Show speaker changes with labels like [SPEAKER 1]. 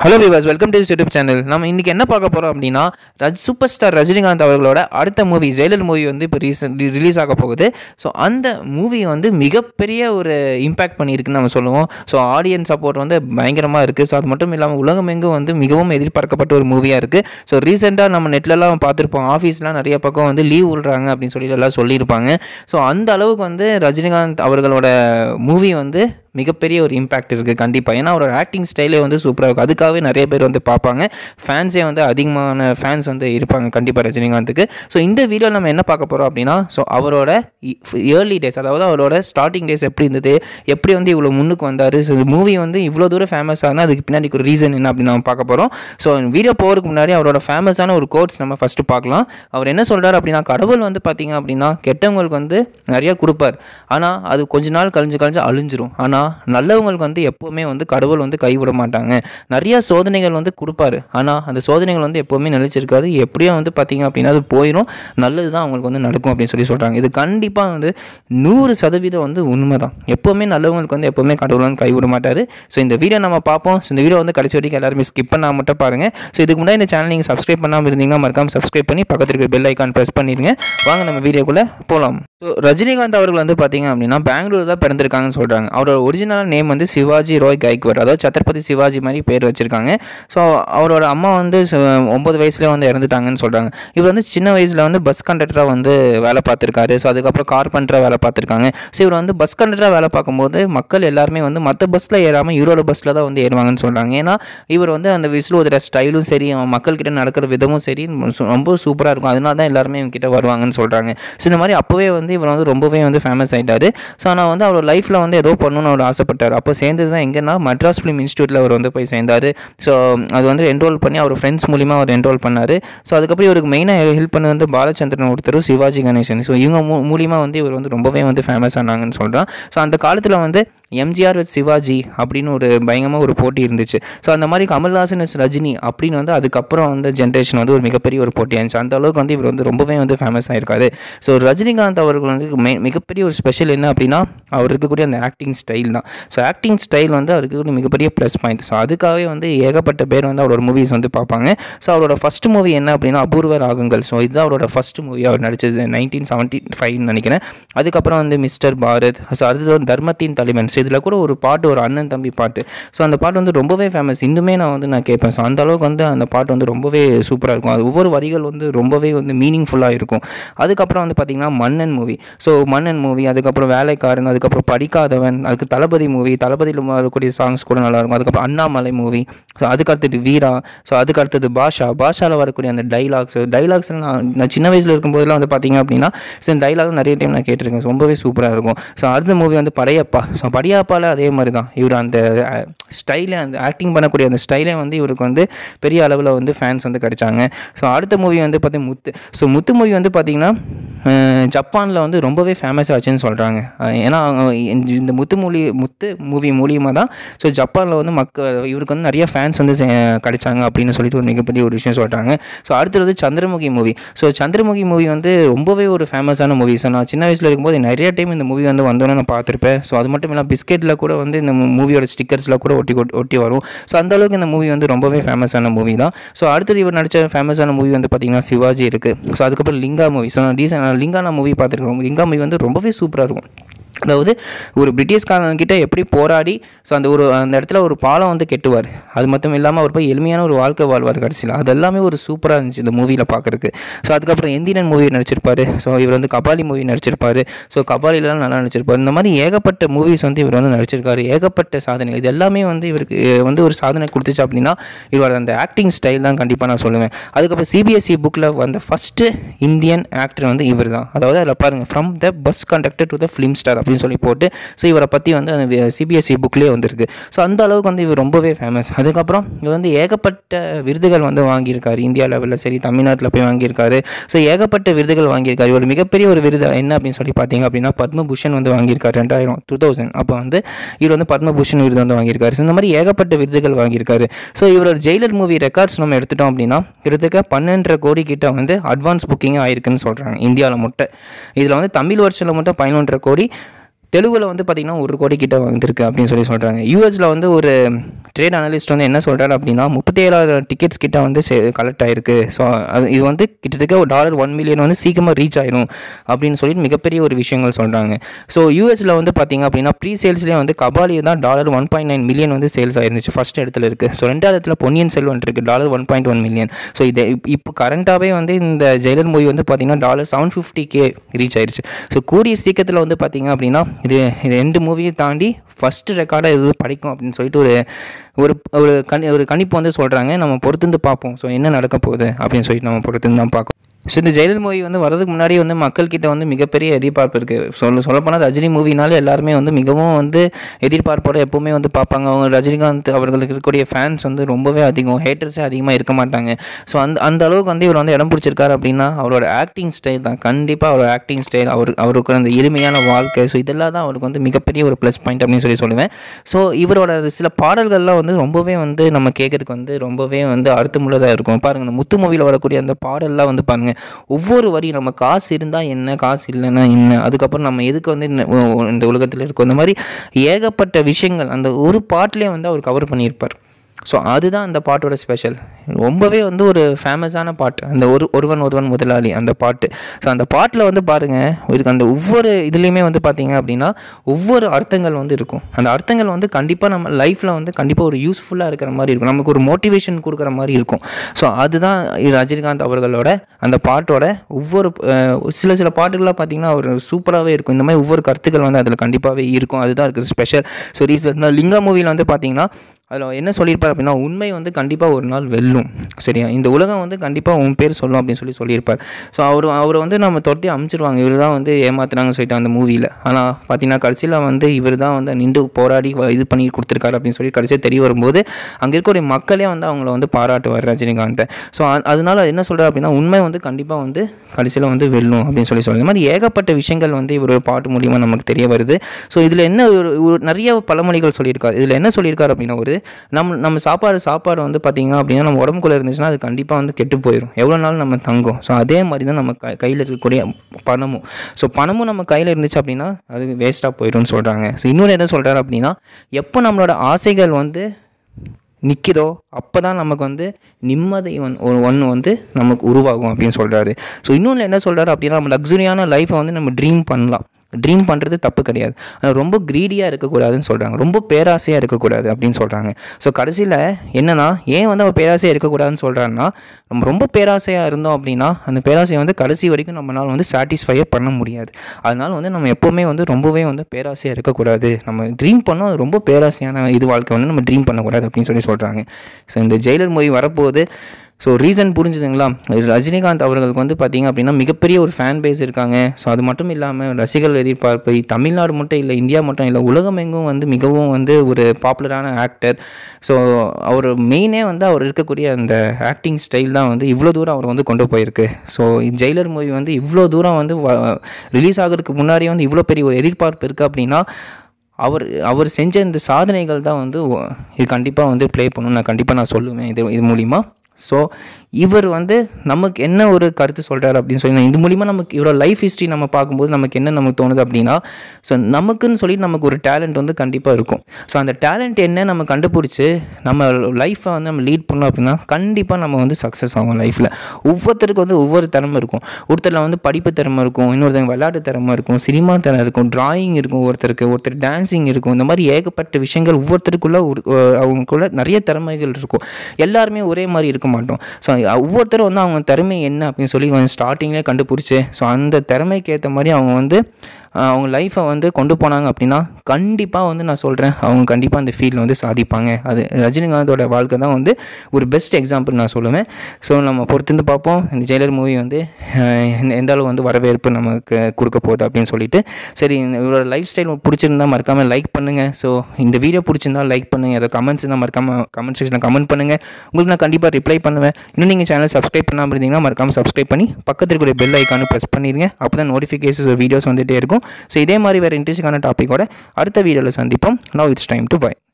[SPEAKER 1] hello Vivas welcome to YouTube channel நம்ம இன்னைக்கு என்ன பார்க்க போகிறோம் அப்படின்னா ரஜ் சூப்பர் ஸ்டார் ரஜினிகாந்த் அவர்களோட அடுத்த மூவி ஜெயிலர் மூவி வந்து இப்போ ரீசெண்ட் ரிலீஸ் ஆக போகுது ஸோ அந்த மூவி வந்து மிகப்பெரிய ஒரு இம்பேக்ட் பண்ணியிருக்குன்னு நம்ம சொல்லுவோம் ஸோ ஆடியன்ஸ் சப்போர்ட் வந்து பயங்கரமாக இருக்குது ஸோ அது மட்டும் இல்லாமல் உலகமெங்கும் வந்து மிகவும் எதிர்பார்க்கப்பட்ட ஒரு மூவியாக இருக்குது ஸோ ரீசெண்டாக நம்ம நெட்லலாம் பார்த்துருப்போம் ஆஃபீஸ்லாம் நிறைய பக்கம் வந்து லீவ் விடுறாங்க அப்படின்னு சொல்லி எல்லாம் சொல்லியிருப்பாங்க ஸோ அந்த அளவுக்கு வந்து ரஜினிகாந்த் அவர்களோட மூவி வந்து மிகப்பெரிய ஒரு இம்பாக்ட் இருக்குது கண்டிப்பாக ஏன்னா அவரோட ஆக்டிங் ஸ்டைலே வந்து சூப்பராக இருக்கும் அதுக்காகவே நிறைய பேர் வந்து பார்ப்பாங்க ஃபேன்ஸே வந்து அதிகமான ஃபேன்ஸ் வந்து இருப்பாங்க கண்டிப்பாக ரஜினிகாந்துக்கு ஸோ இந்த வீடியோ நம்ம என்ன பார்க்க போகிறோம் அப்படின்னா ஸோ அவரோட ஏர்லி டேஸ் அதாவது அவரோட ஸ்டார்டிங் டேஸ் எப்படி இருந்தது எப்படி வந்து இவ்வளோ முன்னுக்கு வந்தார் ஸோ மூவி வந்து இவ்வளோ தூரம் ஃபேமஸாக இருந்தால் அதுக்கு பின்னாடி ஒரு ரீசன் என்ன அப்படின்னு நம்ம பார்க்க போகிறோம் ஸோ வீடியோ போகிறதுக்கு முன்னாடி அவரோட ஃபேமஸான ஒரு கோட்ஸ் நம்ம ஃபஸ்ட்டு பார்க்கலாம் அவர் என்ன சொல்கிறார் அப்படின்னா கடவுள் வந்து பார்த்தீங்க அப்படின்னா கெட்டவங்களுக்கு வந்து நிறைய கொடுப்பார் ஆனால் அது கொஞ்ச நாள் கழிஞ்சு கழிஞ்சு அழிஞ்சிரும் ஆனால் நல்லவங்களுக்கு வந்து எப்போவுமே வந்து கடவுள் வந்து கைவிட மாட்டாங்க நிறைய சோதனைகள் வந்து கொடுப்பாரு ஆனால் அந்த சோதனைகள் வந்து எப்போவுமே நிலைச்சிருக்காது எப்படியும் வந்து பார்த்தீங்க அப்படின்னா அது போயிடும் நல்லது தான் அவங்களுக்கு வந்து நடக்கும் அப்படின்னு சொல்லி சொல்கிறாங்க இது கண்டிப்பாக வந்து நூறு சதவீதம் வந்து உண்மை தான் எப்போவுமே நல்லவங்களுக்கு வந்து எப்போவுமே கடவுள் வந்து கைவிட மாட்டார் ஸோ இந்த வீடியோ நம்ம பார்ப்போம் ஸோ இந்த வீடியோ வந்து கடைசி வரைக்கும் எல்லாருமே ஸ்கிப் பண்ணால் மட்டும் பாருங்கள் ஸோ இதுக்கு முன்னாடி இந்த சேனல் நீங்கள் சப்ஸ்கிரைப் பண்ணாமல் இருந்தீங்கன்னா மறக்காமல் சப்ஸ்கிரைப் பண்ணி பக்கத்தில் இருக்கிற பெல் ஐக்கான் ப்ரெஸ் பண்ணிடுங்க வாங்க நம்ம வீடியோக்குள்ளே போகலாம் ஸோ ரஜினிகாந்த் அவர்கள் வந்து பார்த்தீங்க அப்படின்னா பெங்களூர் தான் பிறந்திருக்காங்கன்னு சொல்கிறாங்க அவரோட ஒரிஜினல் நேம் வந்து சிவாஜி ரோய் கைக்வாட் அதாவது சத்ரபதி சிவாஜி மாதிரி பேர் வச்சுருக்காங்க ஸோ அவரோட அம்மா வந்து ச- ஒன்பது வயசுலேயே வந்து இறந்துட்டாங்கன்னு சொல்கிறாங்க இவர் வந்து சின்ன வயசில் வந்து பஸ் கண்டக்டராக வந்து வேலை பார்த்துருக்காரு ஸோ அதுக்கப்புறம் கார்பெண்டராக வேலை பார்த்துருக்காங்க ஸோ இவர் வந்து பஸ் கண்டக்டராக வேலை பார்க்கும்போது மக்கள் எல்லாருமே வந்து மற்ற பஸ்ஸில் ஏறாமல் இவரோட பஸ்ஸில் தான் வந்து ஏறுவாங்கன்னு சொல்கிறாங்க ஏன்னா இவர் வந்து அந்த விசில் ஊதுற ஸ்டைலும் சரி அவன் மக்கள்கிட்ட நடக்கிற விதமும் சரி சு- ரொம்ப சூப்பராக இருக்கும் அதனால தான் எல்லாருமே இவங்ககிட்ட வருவாங்கன்னு சொல்கிறாங்க ஸோ இந்த மாதிரி அப்போவே வந்து இவர் வந்து ரொம்பவே வந்து ஃபேமஸ் ஆயிட்டாரு ஸோ ஆனால் வந்து அவர் லைஃப்பில் வந்து ஏதோ பண்ணணும்னு அவர் ஆசைப்பட்டார் அப்போ சேர்ந்தது தான் எங்கன்னா மெட்ராஸ் ஃபிலிம் இன்ஸ்டியூட்டில் அவர் வந்து போய் சேர்ந்தார் ஸோ அது வந்து என்ரோல் பண்ணி அவர் ஃப்ரெண்ட்ஸ் மூலிமா அவர் என்ரோல் பண்ணார் ஸோ அதுக்கப்புறம் இவருக்கு மெயினாக ஹெல்ப் பண்ணது வந்து பாலச்சந்திரன் ஒருத்தர் சிவாஜி கணேசன் ஸோ இவங்க மூ மூலியமாக வந்து இவர் வந்து ரொம்பவே வந்து ஃபேமஸ் ஆனாங்கன்னு சொல்கிறான் ஸோ அந்த காலத்தில் வந்து எம்ஜிஆர் வித் சிவாஜி அப்படின்னு ஒரு பயங்கரமாக ஒரு போட்டி இருந்துச்சு ஸோ அந்த மாதிரி கமல்ஹாசன் இஸ் ரஜினி அப்படின்னு வந்து அதுக்கப்புறம் வந்து ஜென்ரேஷன் வந்து ஒரு மிகப்பெரிய ஒரு போட்டி இருந்துச்சு அந்த அளவுக்கு வந்து இவர் வந்து ரொம்பவே வந்து ஃபேமஸ் ஆயிருக்காரு ஸோ ரஜினிகாந்த் அவர்கள் வந்து மெ- மிகப்பெரிய ஒரு ஸ்பெஷல் என்ன அப்படின்னா அவர் இருக்கக்கூடிய அந்த ஆக்டிங் ஸ்டைல் தான் ஸோ ஆக்டிங் ஸ்டைல் வந்து அவருக்கு ஒரு மிகப்பெரிய ப்ளஸ் பாயிண்ட் ஸோ அதுக்காகவே வந்து ஏகப்பட்ட பேர் வந்து அவரோட மூவிஸ் வந்து பார்ப்பாங்க ஸோ அவரோட ஃபஸ்ட் மூவி என்ன அப்படின்னா அபூர்வ ராகங்கள் ஸோ இதுதான் அவரோட ஃபஸ்ட் மூவி அவர் நடிச்சது நைன்டீன் செவன்ட்டி ஃபைவ்னு நினைக்கிறேன் அதுக்கப்புறம் வந்து மிஸ்டர் பாரத் ஸோ அடுத்தது வந்து தர்மத்தின் தலைவன் ஸோ இதில் கூட ஒரு பாட்டு ஒரு அண்ணன் தம்பி பாட்டு ஸோ அந்த பாட்டு வந்து ரொம்பவே ஃபேமஸ் இன்னுமே நான் வந்து நான் கேட்பேன் ஸோ அந்த அளவுக்கு வந்து அந்த பாட்டு வந்து ரொம்பவே சூப்பராக இருக்கும் அது ஒவ்வொரு வரிகள் வந்து ரொம்பவே வந்து மீனிங்ஃபுல்லாக இருக்கும் அதுக்கப்புறம் வந்து பார்த்திங்கன்னா மன்னன் மூவி ஸோ மன்னன் மூவி அதுக்கப்புறம் வேலைக்காரன் அதுக்கப்புறம் படிக்காதவன் அதுக்கு தளபதி மூவி தளபதியில் வரக்கூடிய சாங்ஸ் கூட நல்லாயிருக்கும் அதுக்கப்புறம் அண்ணாமலை மூவி ஸோ அதுக்கு அடுத்தது வீரா ஸோ அதுக்கு அடுத்தது பாஷா பாஷாவில் வரக்கூடிய அந்த டைலாக்ஸ் டைலாக்ஸ் நான் நான் சின்ன வயசில் இருக்கும்போதெல்லாம் வந்து பார்த்தீங்க அப்படின்னா ஸோ இந்த டைலாக் நிறைய டைம் நான் கேட்டிருக்கேன் ரொம்பவே சூப்பராக இருக்கும் ஸோ அடுத்த மூவி வந்து படையப்பா ஸோ படையப்பாவில் அதே மாதிரி தான் இவர் அந்த ஸ்டைலே அந்த ஆக்டிங் பண்ணக்கூடிய அந்த ஸ்டைலே வந்து இவருக்கு வந்து பெரிய அளவில் வந்து ஃபேன்ஸ் வந்து கிடைச்சாங்க ஸோ அடுத்த மூவி வந்து பார்த்தீங்கன்னா முத்து ஸோ முத்து மூவி வந்து பார்த்திங்கன்னா ஜப்பானில் வந்து ரொம்பவே ஃபேமஸ் ஆச்சுன்னு சொல்கிறாங்க ஏன்னா அவங்க இந்த- இந்த முத்து மூலி முத்து மூவி மூலியமாக தான் ஸோ ஜப்பானில் வந்து மக்கள் இவருக்கு வந்து நிறைய ஃபேன்ஸ் வந்து சே- கிடைச்சாங்க அப்படின்னு சொல்லிட்டு ஒரு மிகப்பெரிய ஒரு விஷயம் சொல்கிறாங்க ஸோ அடுத்தது Chandramukhi movie so Chandramukhi movie வந்து ரொம்பவே ஒரு ஃபேமஸான மூவி ஸோ நான் சின்ன வயசில் இருக்கும்போது நிறைய டைம் இந்த மூவி வந்து வந்தோன்னே நான் பார்த்துருப்பேன் ஸோ அது மட்டும் இல்லாமல் பிஸ்கெட்டில் கூட வந்து இந்த மூவியோட ஸ்டிக்கர்ஸில் கூட ஒட்டி கொட்- ஒட்டி வரும் ஸோ அந்த அளவுக்கு இந்த மூவி வந்து ரொம்பவே ஃபேமஸான மூவி தான் ஸோ அடுத்தது இவர் நடித்த ஃபேமஸான மூவி வந்து பார்த்திங்கன்னா சிவாஜி இருக்குது ஸோ அதுக்கப்புறம் லிங்கா மூவி ஸோ நான் ரீசன் லிங்கா நான் மூவி பார்த்துருக்கோம் லிங்கா மூவி வந்து ரொம்பவே சூப்பராக இருக்கும் அதாவது ஒரு பிரிட்டிஷ்காரன்கிட்ட எப்படி போராடி ஸோ அந்த ஒரு அந்த இடத்துல ஒரு பாலம் வந்து கெட்டுவார் அது மட்டும் இல்லாமல் அவர் போய் எளிமையான ஒரு வாழ்க்கை வாழ்வார் கடைசியில் அது எல்லாமே ஒரு சூப்பராக இருந்துச்சு இந்த மூவியில் பார்க்குறதுக்கு ஸோ அதுக்கப்புறம் எந்திரன் மூவி நடிச்சிருப்பாரு ஸோ இவர் வந்து கபாலி மூவி நடிச்சிருப்பாரு ஸோ கபாலிலாம் நல்லா நடிச்சிருப்பாரு இந்த மாதிரி ஏகப்பட்ட மூவிஸ் வந்து இவர் வந்து நடிச்சிருக்காரு ஏகப்பட்ட சாதனைகள் இது எல்லாமே வந்து இவருக்கு அஹ், வந்து ஒரு சாதனை கொடுத்துச்சு அப்படின்னா இவர் அந்த ஆக்டிங் ஸ்டைல் தான் கண்டிப்பாக நான் சொல்லுவேன் அதுக்கப்புறம் சிபிஎஸ்சி புக்கில் வந்த ஃபஸ்ட்டு இந்தியன் ஆக்டர் வந்து இவர் தான் அதாவது அதில் பாருங்கள் from the bus conductor to the film star அப்படின்னு சொல்லி போட்டு ஸோ இவரை பற்றி வந்து அந்த சிபிஎஸ்சி புக்லேயே வந்திருக்கு ஸோ அந்த அளவுக்கு வந்து இவர் ரொம்பவே ஃபேமஸ் அதுக்கப்புறம் இவர் வந்து ஏகப்பட்ட விருதுகள் வந்து வாங்கியிருக்காரு இந்தியா லெவலில் சரி தமிழ்நாட்டில் போய் வாங்கியிருக்காரு ஸோ ஏகப்பட்ட விருதுகள் வாங்கியிருக்காரு இவர் மிகப்பெரிய ஒரு விருது என்ன அப்படின்னு சொல்லி பார்த்தீங்க அப்படின்னா பத்மபூஷன் வந்து வாங்கியிருக்காரு ரெண்டாயிரம் டூ தௌசண்ட் அப்போ வந்து இவர் வந்து பத்மபூஷன் விருது வந்து வாங்கியிருக்காரு ஸோ இந்த மாதிரி ஏகப்பட்ட விருதுகள் வாங்கியிருக்காரு ஸோ இவரோட ஜெயிலர் மூவி ரெக்கார்ட்ஸ் நம்ம எடுத்துட்டோம் அப்படின்னா கிட்டத்தட்ட பன்னெண்டரை கோடி கிட்ட வந்து அட்வான்ஸ் புக்கிங் ஆயிருக்குன்னு சொல்கிறாங்க இந்தியாவில் மட்டும் இதில் வந்து தமிழ் வருஷத்தில் மட்டும் பதினொன்றரை கோடி தெலுங்குல வந்து பார்த்திங்கன்னா ஒரு கோடி கிட்ட வந்திருக்கு அப்படின்னு சொல்லி சொல்கிறாங்க யூஎஸில் வந்து ஒரு ட்ரேட் அனலிஸ்ட் வந்து என்ன சொல்கிறாரு அப்படின்னா முப்பத்தி ஏழாயிரம் டிக்கெட்ஸ் கிட்ட வந்து கலெக்ட் ஆயிருக்கு ஸோ அது இது வந்து கிட்டத்தட்ட ஒரு டாலர் ஒன் மில்லியன் வந்து சீக்கிரமாக ரீச் ஆயிரும் அப்படின்னு சொல்லிட்டு மிகப்பெரிய ஒரு விஷயங்கள் சொல்கிறாங்க ஸோ யூஎஸில் வந்து பார்த்திங்க அப்படின்னா ப்ரீ சேல்ஸ்லேயே வந்து கபாலி தான் dollar one point nine million வந்து சேல்ஸ் ஆயிருந்துச்சு ஃபஸ்ட் இடத்துல இருக்குது ஸோ ரெண்டாவது இடத்துல பொன்னியின் செல்வன் இருக்குது dollar one point one million so இது இப்- இப்போ கரண்ட்டாகவே வந்து இந்த ஜெயிலர் மூவி வந்து பார்த்திங்கன்னா dollar seven fifty K reach ஆயிருச்சு ஸோ கூடிய சீக்கிரத்தில் வந்து பார்த்திங்க அப்படின்னா இது ரெண்டு மூவியை தாண்டி ஃபஸ்ட்டு ரெக்கார்டாக இது படிக்கும் அப்படின்னு சொல்லிட்டு ஒரு ஒரு ஒரு கணி ஒரு கணிப்பு வந்து சொல்கிறாங்க நம்ம பொறுத்திருந்து பார்ப்போம் ஸோ என்ன நடக்க போகுது அப்படின்னு சொல்லிட்டு நம்ம பொறுத்திருந்து தான் பார்க்கணும் ஸோ இந்த ஜெயலலிதா மூவி வந்து வரதுக்கு முன்னாடி வந்து மக்கள்கிட்ட வந்து மிகப்பெரிய எதிர்பார்ப்பு இருக்குது சொல்ல சொல்லப்போனால் ரஜினி மூவினாலே எல்லாருமே வந்து மிகவும் வந்து எதிர்பார்ப்போட எப்போவுமே வந்து பார்ப்பாங்க அவங்க ரஜினிகாந்த் அவர்களுக்கு இருக்கக்கூடிய ஃபேன்ஸ் வந்து ரொம்பவே அதிகம் ஹேட்டர்ஸே அதிகமாக இருக்க மாட்டாங்க ஸோ அந்த அந்த அளவுக்கு வந்து இவர் வந்து இடம் பிடிச்சிருக்காரு அப்படின்னா அவரோட ஆக்டிங் ஸ்டைல் தான் கண்டிப்பாக அவரோட ஆக்டிங் ஸ்டைல் அவர் அவருக்கு அந்த எளிமையான வாழ்க்கை ஸோ இதெல்லாம் தான் அவருக்கு வந்து மிகப்பெரிய ஒரு ப்ளஸ் பாயிண்ட் அப்படின்னு சொல்லி சொல்லுவேன் ஸோ இவரோட சில பாடல்கள்லாம் வந்து ரொம்பவே வந்து நம்ம கேட்கறதுக்கு வந்து ரொம்பவே வந்து அர்த்தமுள்ளதாக இருக்கும் பாருங்கள் இந்த முத்து மூவியில் வரக்கூடிய அந்த பாடல்லாம் வந்து பாருங்கள் ஒவ்வொரு வரி நம்ம காசு இருந்தால் என்ன காசு இல்லைன்னா என்ன அதுக்கப்புறம் நம்ம எதுக்கு வந்து இந்த உ- இந்த உலகத்தில் இருக்கோம் இந்த மாதிரி ஏகப்பட்ட விஷயங்கள் அந்த ஒரு பாட்டிலே வந்து அவர் கவர் பண்ணியிருப்பார் ஸோ அதுதான் அந்த பாட்டோட ஸ்பெஷல் ரொம்பவே வந்து ஒரு ஃபேமஸான பாட்டு அந்த ஒரு ஒருவன் ஒருவன் முதலாளி அந்த பாட்டு ஸோ அந்த பாட்டில் வந்து பாருங்கள் இதுக்கு அந்த ஒவ்வொரு இதுலேயுமே வந்து பார்த்தீங்க அப்படின்னா ஒவ்வொரு அர்த்தங்கள் வந்து இருக்கும் அந்த அர்த்தங்கள் வந்து கண்டிப்பாக நம்ம லைஃப்பில் வந்து கண்டிப்பாக ஒரு யூஸ்ஃபுல்லாக இருக்கிற மாதிரி இருக்கும் நமக்கு ஒரு மோட்டிவேஷன் கொடுக்குற மாதிரி இருக்கும் ஸோ அதுதான் ரஜினிகாந்த் அவர்களோட அந்த பாட்டோட ஒவ்வொரு அஹ், சில சில பாட்டுகள்லாம் பார்த்தீங்கன்னா ஒரு சூப்பராகவே இருக்கும் இந்த மாதிரி ஒவ்வொரு கருத்துக்கள் வந்து அதில் கண்டிப்பாகவே இருக்கும் அதுதான் இருக்குது ஸ்பெஷல் ஸோ ரீசெண்டாக லிங்கா மூவியில் வந்து பார்த்தீங்கன்னா அதில் என்ன சொல்லியிருப்பார் அப்படின்னா உண்மை வந்து கண்டிப்பாக ஒரு நாள் வெல்லும் சரியா இந்த உலகம் வந்து கண்டிப்பாக உன் பேர் சொல்லும் அப்படின்னு சொல்லி சொல்லியிருப்பார் ஸோ அவர் அவரை வந்து நம்ம தொட்டி அமுச்சிருவாங்க இவர் தான் வந்து ஏமாத்துறாங்கன்னு சொல்லிட்டு அந்த மூவியில் ஆனால் பார்த்தீங்கன்னா கடைசியில் வந்து இவர் தான் வந்து நின்று போராடி வ- இது பண்ணி கொடுத்துருக்காரு அப்படின்னு சொல்லி கடைசியாக தெரிய வரும்போது அங்கே இருக்கக்கூடிய மக்களே வந்து அவங்கள வந்து பாராட்டுவார் ரஜினிகாந்தை ஸோ அதனால என்ன சொல்கிறார் அப்படின்னா உண்மை வந்து கண்டிப்பாக வந்து கடைசியில் வந்து வெல்லும் அப்படின்னு சொல்லி சொல்லுது இந்த மாதிரி ஏகப்பட்ட விஷயங்கள் வந்து இவரோட பாட்டு மூலியமாக நமக்கு தெரிய வருது ஸோ இதில் என்ன ஒரு ஒரு நிறைய பழமொழிகள் சொல்லியிருக்காரு இதில் என்ன சொல்லியிருக்காரு அப்படின்னா ஒரு நம்ம நம்ம சாப்பாடு சாப்பாடு வந்து பார்த்திங்க அப்படின்னா நம்ம உடம்புக்குள்ளே இருந்துச்சுன்னா அது கண்டிப்பாக வந்து கெட்டு போயிடும் எவ்வளோ நாள் நம்ம தங்கும் ஸோ அதே மாதிரி தான் நம்ம க கையில் இருக்கக்கூடிய பணமும் ஸோ பணமும் நம்ம கையில் இருந்துச்சு அப்படின்னா அது வேஸ்ட்டாக போயிடும்னு சொல்கிறாங்க ஸோ இன்னொரு என்ன சொல்கிறாரு அப்படின்னா எப்போ நம்மளோட ஆசைகள் வந்து நிற்கிதோ அப்போ தான் நமக்கு வந்து நிம்மதி ஒன் ஒரு ஒன்று வந்து நமக்கு உருவாகும் அப்படின்னு சொல்கிறாரு ஸோ இன்னொன்று என்ன சொல்கிறாரு அப்படின்னா நம்ம லக்ஸுரியான லைஃப்பை வந்து நம்ம ட்ரீம் பண்ணலாம் ட்ரீம் பண்ணுறது தப்பு கிடையாது ஆனால் ரொம்ப க்ரீடியாக இருக்கக்கூடாதுன்னு சொல்கிறாங்க ரொம்ப பேராசையாக இருக்கக்கூடாது அப்படின்னு சொல்கிறாங்க ஸோ கடைசியில் என்னன்னா ஏன் வந்து அவர் பேராசையாக இருக்கக்கூடாதுன்னு சொல்கிறாருன்னா நம்ம ரொம்ப பேராசையாக இருந்தோம் அப்படின்னா அந்த பேராசையை வந்து கடைசி வரைக்கும் நம்மளால் வந்து சாட்டிஸ்ஃபையே பண்ண முடியாது அதனால வந்து நம்ம எப்போவுமே வந்து ரொம்பவே வந்து பேராசையாக இருக்கக்கூடாது நம்ம ட்ரீம் பண்ணோம் அது ரொம்ப பேராசையான இது வாழ்க்கை வந்து நம்ம ட்ரீம் பண்ணக்கூடாது அப்படின்னு சொல்லி சொல்கிறாங்க ஸோ இந்த ஜெயிலர் மூவி வரப்போகுது ஸோ ரீசன் புரிஞ்சுதுங்களா ரஜினிகாந்த் அவர்களுக்கு வந்து பார்த்தீங்க அப்படின்னா மிகப்பெரிய ஒரு ஃபேன் பேஸ் இருக்காங்க ஸோ அது மட்டும் இல்லாமல் ரசிகர்கள் எதிர்பார்ப்பு தமிழ்நாடு மட்டும் இல்லை இந்தியா மட்டும் இல்லை உலகம் எங்கும் வந்து மிகவும் வந்து ஒரு பாப்புலரான ஆக்டர் ஸோ அவர் மெயினே வந்து அவர் இருக்கக்கூடிய அந்த ஆக்டிங் ஸ்டைல் தான் வந்து இவ்வளோ தூரம் அவர் வந்து கொண்டு போயிருக்கு ஸோ ஜெயிலர் மூவி வந்து இவ்வளோ தூரம் வந்து ரிலீஸ் ஆகிறதுக்கு முன்னாடியே வந்து இவ்வளோ பெரிய ஒரு எதிர்பார்ப்பு இருக்குது அப்படின்னா அவர் அவர் செஞ்ச இந்த சாதனைகள் தான் வந்து ஒ- இது கண்டிப்பாக வந்து ப்ளே பண்ணணும் நான் கண்டிப்பாக நான் சொல்லுவேன் இது இது மூலிமா ஸோ இவர் வந்து நமக்கு என்ன ஒரு கருத்து சொல்கிறாரு அப்படின்னு சொல்லி நான் இது மூலிமா நமக்கு இவரோட லைஃப் ஹிஸ்ட்ரி நம்ம பார்க்கும்போது நமக்கு என்ன நமக்கு தோணுது அப்படின்னா ஸோ நமக்குன்னு சொல்லி நமக்கு ஒரு டேலண்ட் வந்து கண்டிப்பாக இருக்கும் ஸோ அந்த டேலண்ட் என்ன நம்ம கண்டுபிடிச்சி நம்ம லைஃப்பை வந்து நம்ம லீட் பண்ணோம் அப்படின்னா கண்டிப்பாக நம்ம வந்து சக்ஸஸ் ஆகும் லைஃப்பில் ஒவ்வொருத்தருக்கும் வந்து ஒவ்வொரு திறமை இருக்கும் ஒருத்தரில் வந்து படிப்பு திறமை இருக்கும் இன்னொருத்தங்க விளையாட்டு திறமை இருக்கும் சினிமா திறமை இருக்கும் டிராயிங் இருக்கும் ஒருத்தருக்கு ஒருத்தர் டான்ஸிங் இருக்கும் இந்த மாதிரி ஏகப்பட்ட விஷயங்கள் ஒவ்வொருத்தருக்குள்ள ஒரு அஹ் அவங்களுக்குள்ள நிறைய திறமைகள் இருக்கும் எல்லாருமே ஒரே மாதிரி இருக்க மாட்டோம் ஸோ ஒவ்வொருத்தரும் வந்து அவங்க திறமை என்ன அப்படின்னு சொல்லி கொஞ்சம் ஸ்டார்டிங்லேயே கண்டுபிடிச்சி ஸோ அந்த திறமைக்கு ஏற்ற மாதிரி அவங்க வந்து அஹ் அவங்க லைஃப்பை வந்து கொண்டு போனாங்க அப்படின்னா கண்டிப்பாக வந்து நான் சொல்கிறேன் அவங்க கண்டிப்பாக அந்த ஃபீல்டில் வந்து சாதிப்பாங்க அது ரஜினிகாந்தோட வாழ்க்கை தான் வந்து ஒரு பெஸ்ட் எக்ஸாம்பிள் நான் சொல்லுவேன் ஸோ நம்ம பொறுத்திருந்து பார்ப்போம் இந்த ஜெயிலர் மூவி வந்து அஹ், எந்த- எந்த அளவு வந்து வரவேற்பு நமக்கு கொடுக்க போகுது அப்படின்னு சொல்லிட்டு சரி இந்த இவரோட லைஃப் ஸ்டைல் பிடிச்சிருந்தா மறக்காமல் லைக் பண்ணுங்கள் ஸோ இந்த வீடியோ பிடிச்சிருந்தா லைக் பண்ணுங்கள் ஏதோ கமெண்ட்ஸ் இருந்தால் மறக்காமல் கமெண்ட் செக்ஷனில் கமெண்ட் பண்ணுங்கள் உங்களுக்கு நான் கண்டிப்பாக ரிப்ளை பண்ணுவேன் இன்னும் நீங்கள் சேனல் சப்ஸ்கிரைப் பண்ணாமல் இருந்தீங்கன்னா மறக்காமல் சப்ஸ்கிரைப் பண்ணி பக்கத்தில் இருக்கிற பெல் ஐக்கானு ப்ரெஸ் பண்ணிடுங்க அப்போ தான் நோட்டிஃபிகேஷன்ஸ் வீடியோஸ் வந்துகிட்டே இருக்கும் ஸோ இதே மாதிரி வேறு இன்ட்ரெஸ்டிங்கான டாப்பிக்கோட அடுத்த வீடியோவில் சந்திப்போம் now it's time to by